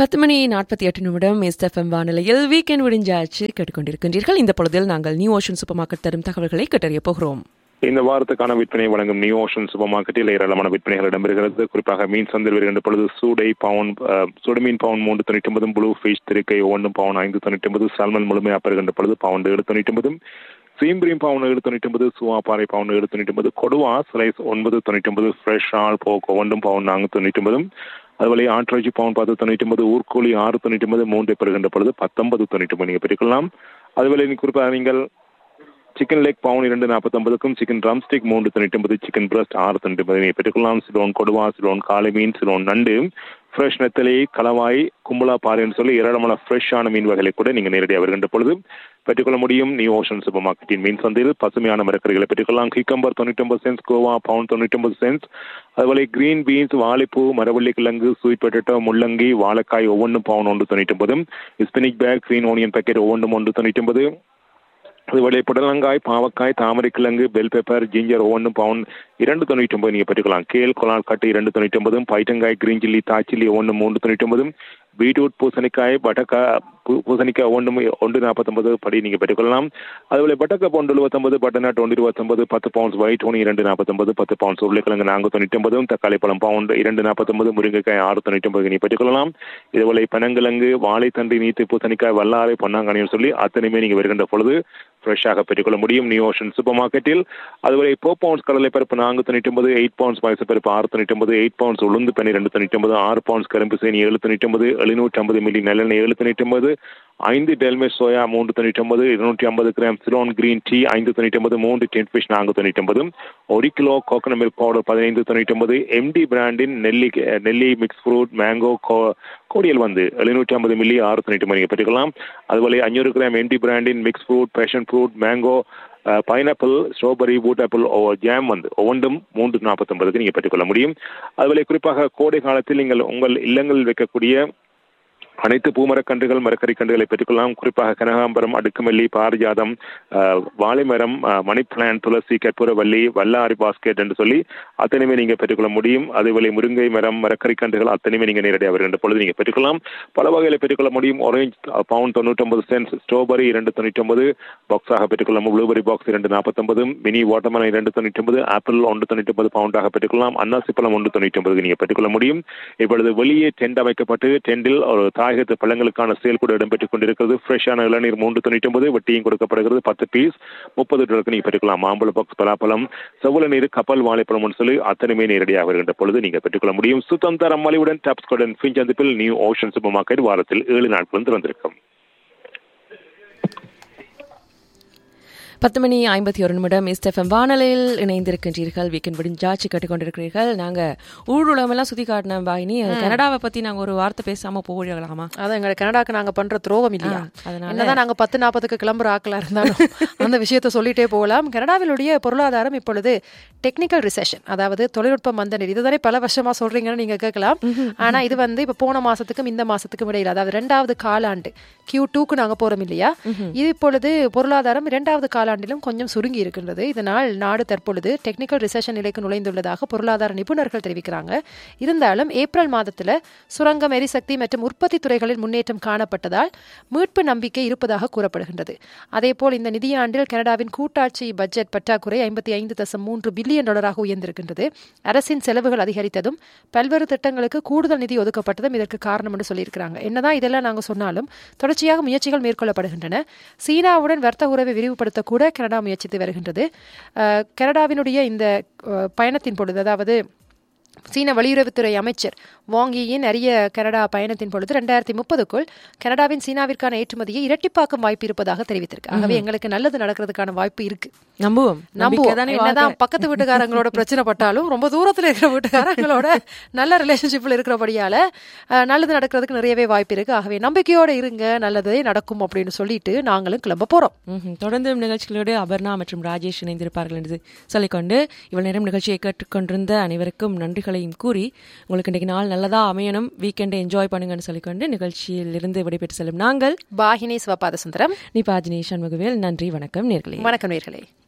பத்து மணி நாற்பத்தி எட்டு நிமிடம் எஸ்எஃப்எம் வானிலையில் வீக்கெண்ட் விடிஞ்சாச்சு கேட்டுக்கொண்டிருக்கின்றீர்கள் இந்த பொழுதில் நாங்கள் நியூ ஓஷன் சூப்பர் மார்க்கெட் தரும் தகவல்களை கேட்டறிய போகிறோம் இந்த வாரத்துக்கான விற்பனை வழங்கும் நியூ ஓஷன் சூப்பர் மார்க்கெட்டில் ஏராளமான விற்பனைகள் இடம்பெறுகிறது குறிப்பாக மீன் சந்தையில் வருகின்ற பொழுது சூடை பவுன் சுடுமீன் பவுன் மூன்று தொண்ணூற்றி ஒன்பதும் ப்ளூ ஃபிஷ் திருக்கை ஒவ்வொன்றும் பவுன் ஐந்து தொண்ணூற்றி ஒன்பது சால்மன் முழுமையாக பெறுகின்ற பொழுது பவுன் ஏழு தொண்ணூற்றி ஒன்பதும் சீம்பிரியும் பவுன் ஏழு தொண்ணூற்றி ஒன்பது சுவாப்பாறை பவுன் ஏழு தொண்ணூற்றி ஒன்பது கொடுவா ஸ்லைஸ் ஒன்பது தொண்ணூற்றி ஒன்பது ஃப்ரெஷ் ஆள் போக் ஒவ்வொன்றும் பவுன் நான்கு தொண்ணூற்றி ஒன்பதும் அதுபோல ஆட்ராஜி பவுன் பத்து தொண்ணூற்றி ஒன்பது ஊர்கோழி ஆறு தொண்ணூற்றி ஒன்பது மூன்று பெறுகின்ற பொழுது பத்தொன்பது தொண்ணூற்றி ஒன்பது நீங்கள் பெற்றுக்கொள்ளலாம் அதுபோல குறிப்பாக நீங்கள் சிக்கன் லெக் பவுன் இரண்டு நாற்பத்தொன்பதுக்கும் சிக்கன் ட்ரம் ஸ்டிக் மூன்று தொண்ணூற்றி ஒன்பது சிக்கன் பிரஸ்ட் ஆறு தொண்ணூற்றி ஒன்பது நீங்கள் பெற்றுக்கொள்ளலாம் சிலோன் கொடுவா சிலோன் காலை மீன் சிலோன் நண்டு ஃப்ரெஷ் நெத்தலி கலவாய் கும்பலா பாறைன்னு சொல்லி ஏராளமான ஃப்ரெஷ்ஷான மீன் வகைகளை கூட நீங்கள் நேரடியாக வருகின்ற பொழுது பெற்றுக்கொள்ள முடியும் நியூ ஓஷன் சூப்பர் மார்க்கெட்டின் மீன் சந்தையில் பசுமையான மரக்கறிகளை பெற்றுக்கொள்ளலாம் கிக்கம்பர் தொண்ணூற்றி ஒன்பது சென்ஸ் கோவா பவுன் தொண்ணூற்றி ஒன்பது சென்ஸ் அதுபோல கிரீன் பீன்ஸ் வாழைப்பூ மரவள்ளி கிழங்கு ஸ்வீட் பொட்டேட்டோ முள்ளங்கி வாழைக்காய் ஒவ்வொன்றும் பவுன் ஒன்று தொண்ணூற்றி ஒன்பது spinach pack green onion packet ஒவ்வொன்றும் ஒன்று தொண்ணூற்றி ஒன்பது அதுபோல புடலங்காய் பாவக்காய் தாமரை கிழங்கு பெல் பெப்பர் ஜிஞ்சர் ஒவ்வொன்றும் பவுன் இரண்டு தொண்ணூற்றி ஒன்பது நீங்கள் பெற்றுக்கலாம் கேல் கொலால் கட்டு இரண்டு தொண்ணூற்றி ஒன்பதும் பைட்டங்காய் கிரீன் சில்லி தாச்சில்லி ஒன்று மூன்று தொண்ணூற்றி ஒன்பதும் பீட்ரூட் பூசணிக்காய் பட்டக்காய் பூசணிக்காய் ஒன்று ஒன்று நாற்பத்தொன்பது படி நீங்கள் பெற்றுக்கொள்ளலாம் அதுபோல பட்டக்காய் ஒன்று எழுபத்தொன்பது பட்டநாட் ஒன்று இருபத்தொன்பது பத்து பவுண்ட்ஸ் ஒயிட் ஒன்று இரண்டு நாற்பத்தொன்பது பத்து பவுண்ட்ஸ் உருளைக்கிழங்கு நான்கு தொண்ணூற்றி ஒன்பதும் தக்காளி பழம் பவுண்ட் இரண்டு நாற்பத்தொன்பது முருங்கைக்காய் ஆறு தொண்ணூற்றி ஒன்பது நீங்கள் பெற்றுக்கொள்ளலாம் இதுபோல பனங்கிழங்கு வாழைத்தண்டு நீத்து பூசணிக்காய் வல்லாரை பொன்னாங்கனியும் சொல்லி அத்தனையுமே நீங்கள் வருகின்ற பொழுது ஃப்ரெஷ்ஷாக பெற்றுக்கொள்ள முடியும் நியூ ஓஷன் சூப்பர் மார்க்கெட்டில் அதுவரை ஃபோர் பவுண்ட்ஸ் கடலை பருப்பு நான்கு தொண்ணூற்றி ஒன்பது எயிட் பவுண்ட்ஸ் மைசூர் பருப்பு ஆறு தொண்ணூற்றி ஒன்பது எயிட் பவுண்ட்ஸ் உளுந்து பனி ரெண்டு தொண்ணூற்றி ஒன்பது ஆறு பவுண்ட்ஸ் கரும்பு சீனி ஏழு தொண்ணூற்றி ஒன்பது எழுநூற்றி ஐம்பது மில்லி நல்லெண்ணெய் ஏழு தொண்ணூற்றி ஒன்பது ஐந்து டெல்மே சோயா மூன்று தொண்ணூற்றி ஒன்பது இருநூற்றி ஐம்பது கிராம் சிலோன் கிரீன் டீ ஐந்து தொண்ணூற்றி ஒன்பது மூன்று டென் ஃபிஷ் நான்கு தொண்ணூற்றி ஒன்பது ஒரு கிலோ கோகனட் மில்க் பவுடர் பதினைந்து தொண்ணூற்றி ஒன்பது எம்டி பிராண்டின் நெல்லி நெல்லி மிக்ஸ் ஃப்ரூட் மேங்கோ கோ கோடியல் வந்து எழுநூற்றி ஐம்பது மில்லி ஆறு தொண்ணூற்றி ஒன்பது நீங்கள் பெற்றுக்கலாம் அதுபோல அஞ்சூறு கிராம் எம்டி பிராண்டின் mix fruit passion fruit mango pineapple strawberry பூட் ஆப்பிள் ஜாம் வந்து ஒவ்வொன்றும் மூன்று நாற்பத்தொன்பதுக்கு நீங்கள் பெற்றுக்கொள்ள முடியும் அதுபோல குறிப்பாக கோடை காலத்தில் நீங்கள் உங்கள் இல்லங்களில் வைக்கக்கூடிய அனைத்து பூமரக்கன்றுகள் மரக்கறி கன்றுகளை பெற்றுக்கொள்ளலாம் குறிப்பாக கனகாம்பரம் அடுக்குமல்லி பாரிஜாதம் வாழைமரம் மணி பிளான் துளசி கற்பூரவல்லி வல்லாரி பாஸ்கெட் என்று சொல்லி அத்தனையுமே நீங்கள் பெற்றுக்கொள்ள முடியும் அதுபோல முருங்கை மரம் மரக்கறி கன்றுகள் அத்தனையுமே நீங்கள் நேரடியாக வருகின்ற பொழுது நீங்கள் பெற்றுக்கொள்ளலாம் பல வகைகளை பெற்றுக்கொள்ள முடியும் ஆரஞ்ச் பவுன் தொண்ணூற்றொன்பது சென்ஸ் ஸ்ட்ராபெரி இரண்டு தொண்ணூற்றொன்பது பாக்ஸாக பெற்றுக்கொள்ளலாம் ப்ளூபெரி பாக்ஸ் இரண்டு நாற்பத்தொன்பது மினி வாட்டர்மலன் இரண்டு தொண்ணூற்றொன்பது ஆப்பிள் ஒன்று தொண்ணூற்றொன்பது பவுண்டாக பெற்றுக்கொள்ளலாம் அன்னாசி பழம் ஒன்று தொண்ணூற்றொன்பது நீங்கள் பெற்றுக்கொள்ள முடியும் இப்பொழுது வெளியே டென்ட் அமைக்கப்பட்டு டெண்டில் ஒரு தாயகத்து பழங்களுக்கான சேல் கூட இடம்பெற்றுக் கொண்டிருக்கிறது ஃப்ரெஷ்ஷான இளநீர் மூன்று தொண்ணூற்றி ஒன்பது வட்டியும் கொடுக்கப்படுகிறது பத்து பீஸ் முப்பது டாலருக்கு நீங்கள் பெற்றுக்கலாம் மாம்பழ பாக்ஸ் பலாப்பழம் செவ்வள நீர் கப்பல் வாழைப்பழம் சொல்லி அத்தனையுமே நேரடியாக வருகின்ற பொழுது நீங்கள் பெற்றுக்கொள்ள முடியும் சுத்தந்தரம் மலிவுடன் டாப்ஸ் கார்டன் ஃபின் சந்திப்பில் நியூ ஓஷன் சூப்பர் மார்க்கெட் வாரத்தில் ஏழு நாட்கள் திறந்திருக்கும் பத்து மணி ஐம்பத்தி ஒரு நிமிடம் எஸ்எஃப்எம் வானலையில் இணைந்திருக்கின்றீர்கள் வீக்கெண்ட் விடிஞ்சாச்சு கேட்டுக்கொண்டிருக்கிறீர்கள் நாங்க ஊருலமெல்லாம் சுத்தி காட்டின பாயினி கனடாவை பத்தி நாங்க ஒரு வார்த்தை பேசாம போகலாமா அதான் எங்க கனடாக்கு நாங்க பண்ற துரோகம் இல்லையா அதனால என்னதான் நாங்க பத்து நாற்பதுக்கு கிளம்புற ஆக்களா இருந்தாலும் அந்த விஷயத்த சொல்லிட்டே போகலாம் கனடாவிலுடைய பொருளாதாரம் இப்பொழுது டெக்னிக்கல் ரிசெஷன் அதாவது தொழில்நுட்ப மந்தநிலை இதுதானே பல வருஷமா சொல்றீங்கன்னு நீங்க கேட்கலாம் ஆனா இது வந்து இப்ப போன மாசத்துக்கும் இந்த மாசத்துக்கும் இடையில அதாவது ரெண்டாவது காலாண்டு கியூ டூக்கு நாங்க போறோம் இல்லையா இது இப்பொழுது பொருளாதாரம் இரண்டாவது காலாண்டிலும் கொஞ்சம் சுருங்கி இருக்கின்றது இதனால் நாடு தற்பொழுது டெக்னிக்கல் ரிசெஷன் நிலைக்கு நுழைந்துள்ளதாக பொருளாதார நிபுணர்கள் தெரிவிக்கிறாங்க இருந்தாலும் ஏப்ரல் மாதத்துல சுரங்கம் எரிசக்தி மற்றும் உற்பத்தி துறைகளில் முன்னேற்றம் காணப்பட்டதால் மீட்பு நம்பிக்கை இருப்பதாக கூறப்படுகின்றது அதேபோல் இந்த நிதியாண்டில் கனடாவின் கூட்டாட்சி பட்ஜெட் பற்றாக்குறை ஐம்பத்தி ஐந்து தசம் மூன்று பில்லியன் டாலராக உயர்ந்திருக்கின்றது அரசின் செலவுகள் அதிகரித்ததும் பல்வேறு திட்டங்களுக்கு கூடுதல் நிதி ஒதுக்கப்பட்டதும் இதற்கு காரணம் என்று சொல்லியிருக்கிறாங்க என்னதான் இதெல்லாம் நாங்கள் சொன்னாலும் தொடர்ச்சியாக முயற்சிகள் மேற்கொள்ளப்படுகின்றன சீனாவுடன் வர்த்தக உறவை விரிவுபடுத்த கூட கனடா முயற்சித்து வருகின்றது கனடாவினுடைய இந்த பயணத்தின் பொழுது அதாவது சீன வெளியுறவுத்துறை அமைச்சர் வாங்கியின் அரிய கனடா பயணத்தின் பொழுது ரெண்டாயிரத்தி முப்பதுக்குள் கனடாவின் சீனாவிற்கான ஏற்றுமதியை இரட்டிப்பாக்கும் வாய்ப்பு இருப்பதாக தெரிவித்திருக்கு ஆகவே எங்களுக்கு நல்லது நடக்கிறதுக்கான வாய்ப்பு இருக்கு நம்புவோம் நம்புவோம் என்னதான் பக்கத்து வீட்டுக்காரங்களோட பிரச்சனை பட்டாலும் ரொம்ப தூரத்துல இருக்கிற வீட்டுக்காரங்களோட நல்ல ரிலேஷன்ஷிப்ல இருக்கிறபடியால நல்லது நடக்கிறதுக்கு நிறையவே வாய்ப்பு இருக்கு ஆகவே நம்பிக்கையோட இருங்க நல்லதே நடக்கும் அப்படின்னு சொல்லிட்டு நாங்களும் கிளம்ப போறோம் தொடர்ந்து நிகழ்ச்சிகளோடு அபர்ணா மற்றும் ராஜேஷ் இணைந்திருப்பார்கள் என்று சொல்லிக்கொண்டு இவ்வளவு நேரம் நிகழ்ச்சியை கேட்டுக்கொண்டிருந்த அனைவருக்கும் நன்றிகளையும் கூறி உங்களுக்கு இன்றைக்கு நாள் நல்லதா அமையணும் வீக்கெண்டை என்ஜாய் பண்ணுங்கன்னு சொல்லிக்கொண்டு நிகழ்ச்சியில் இருந்து விடைபெற்று செல்லும் நாங்கள் பாகினி சிவபாத சுந்தரம் நிபாஜினி சண்முகவேல் நன்றி வணக்கம் நேர்களே வணக்கம் நேர்களே